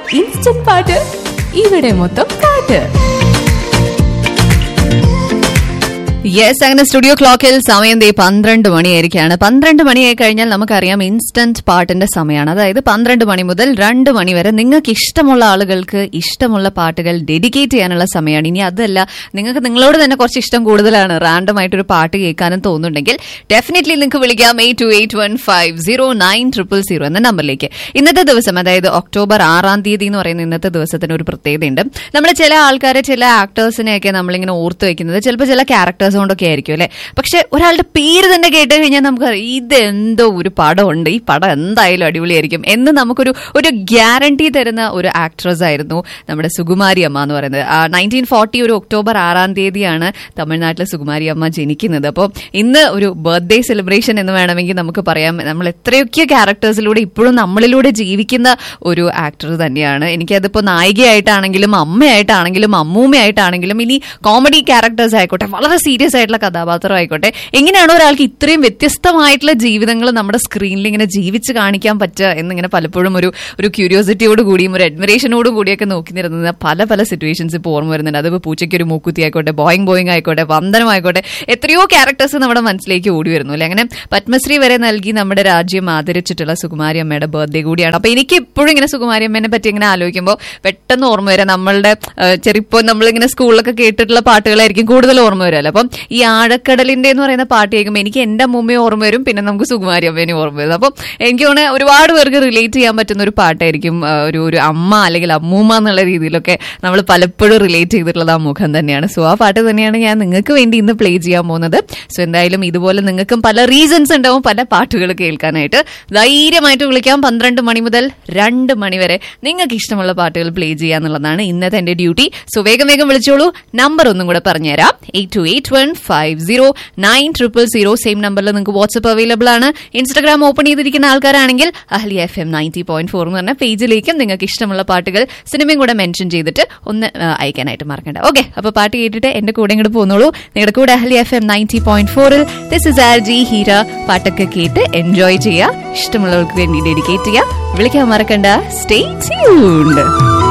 instant പാട്ട് ഇവിടെ മൊത്തം പാട്ട് യെസ് അങ്ങനെ സ്റ്റുഡിയോ ക്ലോക്കിൽ സമയം ദേ പന്ത്രണ്ട് മണിയായിരിക്കാണ് പന്ത്രണ്ട് മണിയായി കഴിഞ്ഞാൽ നമുക്കറിയാം ഇൻസ്റ്റന്റ് പാട്ടിന്റെ സമയമാണ് അതായത് പന്ത്രണ്ട് മണി മുതൽ രണ്ട് മണി വരെ നിങ്ങൾക്ക് ഇഷ്ടമുള്ള ആളുകൾക്ക് ഇഷ്ടമുള്ള പാട്ടുകൾ ഡെഡിക്കേറ്റ് ചെയ്യാനുള്ള സമയമാണ് ഇനി അതല്ല നിങ്ങൾക്ക് നിങ്ങളോട് തന്നെ കുറച്ച് ഇഷ്ടം കൂടുതലാണ് റാൻഡം ആയിട്ടൊരു പാട്ട് കേൾക്കാനും തോന്നുന്നുണ്ടെങ്കിൽ ഡെഫിനറ്റ്ലി നിങ്ങൾക്ക് വിളിക്കാം eight two eight one five zero nine triple zero എന്ന നമ്പറിലേക്ക് ഇന്നത്തെ ദിവസം അതായത് ഒക്ടോബർ ആറാം തീയതി എന്ന് പറയുന്ന ഇന്നത്തെ ദിവസത്തിന് ഒരു പ്രത്യേകതയുണ്ട് നമ്മൾ ചില ആൾക്കാരെ ചില ആക്ടേഴ്സിനെയൊക്കെ നമ്മളിങ്ങനെ ഓർത്ത് വെക്കുന്നത് ചിലപ്പോൾ ചില ക്യാരക്ടേഴ്സ് കൊണ്ടൊക്കെ ആയിരിക്കും അല്ലെ പക്ഷെ ഒരാളുടെ പേര് തന്നെ കേട്ട് കഴിഞ്ഞാൽ നമുക്ക് ഇത് എന്തോ ഒരു പടമുണ്ട് ഈ പടം എന്തായാലും അടിപൊളിയായിരിക്കും എന്ന് നമുക്കൊരു ഒരു ഗ്യാരണ്ടി തരുന്ന ഒരു ആക്ട്രസ് ആയിരുന്നു നമ്മുടെ സുകുമാരി അമ്മ എന്ന് പറയുന്നത് നയൻറ്റീൻ ഫോർട്ടി ഒരു ഒക്ടോബർ ആറാം തീയതിയാണ് തമിഴ്നാട്ടിലെ സുകുമാരി അമ്മ ജനിക്കുന്നത് അപ്പോൾ ഇന്ന് ഒരു ബർത്ത്ഡേ സെലിബ്രേഷൻ എന്ന് വേണമെങ്കിൽ നമുക്ക് പറയാം നമ്മൾ എത്രയൊക്കെ ക്യാരക്ടേഴ്സിലൂടെ ഇപ്പോഴും നമ്മളിലൂടെ ജീവിക്കുന്ന ഒരു ആക്ടർ തന്നെയാണ് എനിക്കതിപ്പോൾ നായികയായിട്ടാണെങ്കിലും അമ്മയായിട്ടാണെങ്കിലും അമ്മൂമ്മയായിട്ടാണെങ്കിലും ഇനി കോമഡി ക്യാരക്ടേഴ്സ് ആയിക്കോട്ടെ വളരെ സീരിയസ് ആയിട്ടുള്ള കഥാപാത്രം ആയിക്കോട്ടെ എങ്ങനെയാണ് ഒരാൾക്ക് ഇത്രയും വ്യത്യസ്തമായിട്ടുള്ള ജീവിതങ്ങൾ നമ്മുടെ സ്ക്രീനിൽ ഇങ്ങനെ ജീവിച്ച് കാണിക്കാൻ പറ്റുക എന്നിങ്ങനെ പലപ്പോഴും ഒരു ഒരു ക്യൂരിയോസിറ്റിയോട് കൂടിയും ഒരു അഡ്മിറേഷനോടും കൂടിയൊക്കെ നോക്കി നിരുന്ന പല പല സിറ്റുവേഷൻസ് ഇപ്പോൾ ഓർമ്മ വരുന്നുണ്ട് അതിപ്പോൾ പൂച്ചയ്ക്ക് ഒരു മൂക്കുത്തി ആയിക്കോട്ടെ ബോയിങ് ബോയിങ് ആയിക്കോട്ടെ വന്ദനം ആയിക്കോട്ടെ എത്രയോ ക്യാരക്ടേഴ്സ് നമ്മുടെ മനസ്സിലേക്ക് ഓടി വരുന്നു അല്ലെ അങ്ങനെ പത്മശ്രീ വരെ നൽകി നമ്മുടെ രാജ്യം ആദരിച്ചിട്ടുള്ള സുകുമാരി അമ്മയുടെ ബർത്ത്ഡേ കൂടിയാണ് അപ്പൊ എനിക്ക് ഇപ്പോഴും ഇങ്ങനെ സുകുമാരി അമ്മേനെ പറ്റി ഇങ്ങനെ ആലോചിക്കുമ്പോൾ പെട്ടെന്ന് ഓർമ്മ വരാം നമ്മളുടെ ചെറിയപ്പോൾ നമ്മളിങ്ങനെ സ്കൂളിലൊക്കെ കേട്ടിട്ടുള്ള പാട്ടുകളായിരിക്കും കൂടുതൽ ഓർമ്മ വരുമല്ലോ അപ്പം ഈ ആഴക്കടലിന്റെ എന്ന് പറയുന്ന പാട്ട് കേൾക്കുമ്പോൾ എനിക്ക് എന്റെ അമ്മൂമ്മയും ഓർമ്മ വരും പിന്നെ നമുക്ക് സുകുമാരി അമ്മേനെ ഓർമ്മ വരും അപ്പം എനിക്ക് തോന്നുന്നത് ഒരുപാട് പേർക്ക് റിലേറ്റ് ചെയ്യാൻ പറ്റുന്ന ഒരു പാട്ടായിരിക്കും ആ, ഒരു ഒരു അമ്മ അല്ലെങ്കിൽ അമ്മൂമ്മ എന്നുള്ള രീതിയിലൊക്കെ നമ്മൾ പലപ്പോഴും റിലേറ്റ് ചെയ്തിട്ടുള്ളത് ആ മുഖം തന്നെയാണ് സോ ആ പാട്ട് തന്നെയാണ് ഞാൻ നിങ്ങൾക്ക് വേണ്ടി ഇന്ന് പ്ലേ ചെയ്യാൻ പോകുന്നത് സോ എന്തായാലും ഇതുപോലെ നിങ്ങൾക്കും പല റീസൺസ് ഉണ്ടാവും പല പാട്ടുകൾ കേൾക്കാനായിട്ട് ധൈര്യമായിട്ട് വിളിക്കാം പന്ത്രണ്ട് മണി മുതൽ രണ്ട് മണി വരെ നിങ്ങൾക്ക് ഇഷ്ടമുള്ള പാട്ടുകൾ പ്ലേ ചെയ്യാന്നുള്ളതാണ് ഇന്നത്തെ എന്റെ ഡ്യൂട്ടി സോ വേഗം വേഗം വിളിച്ചോളൂ നമ്പർ ഒന്നും കൂടെ പറഞ്ഞുതരാം eight two eight one five zero nine triple zero same നമ്പറിൽ നിങ്ങൾക്ക് വാട്സ്ആപ്പ് അവൈലബിൾ ആണ് ഇൻസ്റ്റാഗ്രാം ഓപ്പൺ ചെയ്തിരിക്കുന്ന ആൾക്കാരാണെങ്കിൽ Ahli F M ninety point four എന്ന് പറഞ്ഞ പേജിലേക്കും നിങ്ങൾക്ക് ഇഷ്ടമുള്ള പാട്ടുകൾ സിനിമയും കൂടെ മെൻഷൻ ചെയ്തിട്ട് ഒന്ന് ആ, അയക്കാനായിട്ട് മറക്കണ്ട ഓക്കെ അപ്പൊ പാട്ട് കേട്ടിട്ട് എന്റെ കൂടെ ഇങ്ങോട്ട് പോന്നോളൂ നിങ്ങളുടെ കൂടെ Ahli F M ninety point ഫോറിൽ this is R G Heera പാട്ടൊക്കെ കേട്ട് എൻജോയ് ചെയ്യുക ഇഷ്ടമുള്ളവർക്ക് വേണ്ടി ഡെഡിക്കേറ്റ് ചെയ്യുക വിളിക്കാൻ മറക്കണ്ട സ്റ്റേ ട്യൂൺഡ്